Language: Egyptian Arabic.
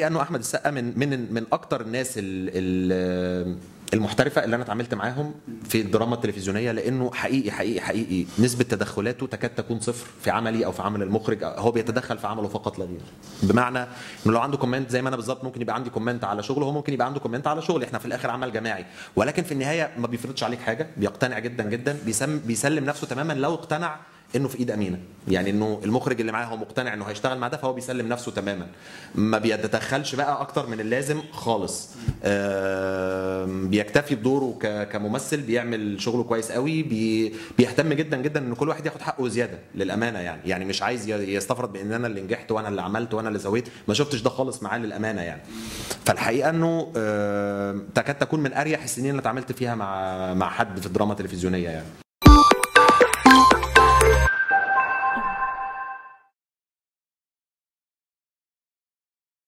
الحقيقه انه احمد السقا من من من اكتر الناس ال ال المحترفه اللي انا اتعاملت معاهم في الدراما التلفزيونيه لانه حقيقي حقيقي حقيقي نسبه تدخلاته تكاد تكون صفر في عملي او في عمل المخرج هو بيتدخل في عمله فقط لا غير بمعنى انه لو عنده كومنت زي ما انا بالظبط ممكن يبقى عندي كومنت على شغله هو ممكن يبقى عنده كومنت على شغلي احنا في الاخر عمل جماعي ولكن في النهايه ما بيفرضش عليك حاجه بيقتنع جدا جدا بيسم بيسلم نفسه تماما لو اقتنع انه في ايد امينه يعني انه المخرج اللي معاه هو مقتنع انه هيشتغل مع ده فهو بيسلم نفسه تماما ما بيتدخلش بقى اكتر من اللازم خالص آم، بيكتفي بدوره ك- كممثل بيعمل شغله كويس قوي بي بيهتم جدا جدا ان كل واحد ياخد حقه زياده للامانه يعني يعني مش عايز ي- يستفرد بان انا اللي نجحت وانا اللي عملت وانا اللي سويت ما شفتش ده خالص معاه للامانه يعني فالحقيقه انه آم، تكاد تكون من اريح السنين اللي اتعاملت فيها مع مع حد في الدراما التلفزيونيه يعني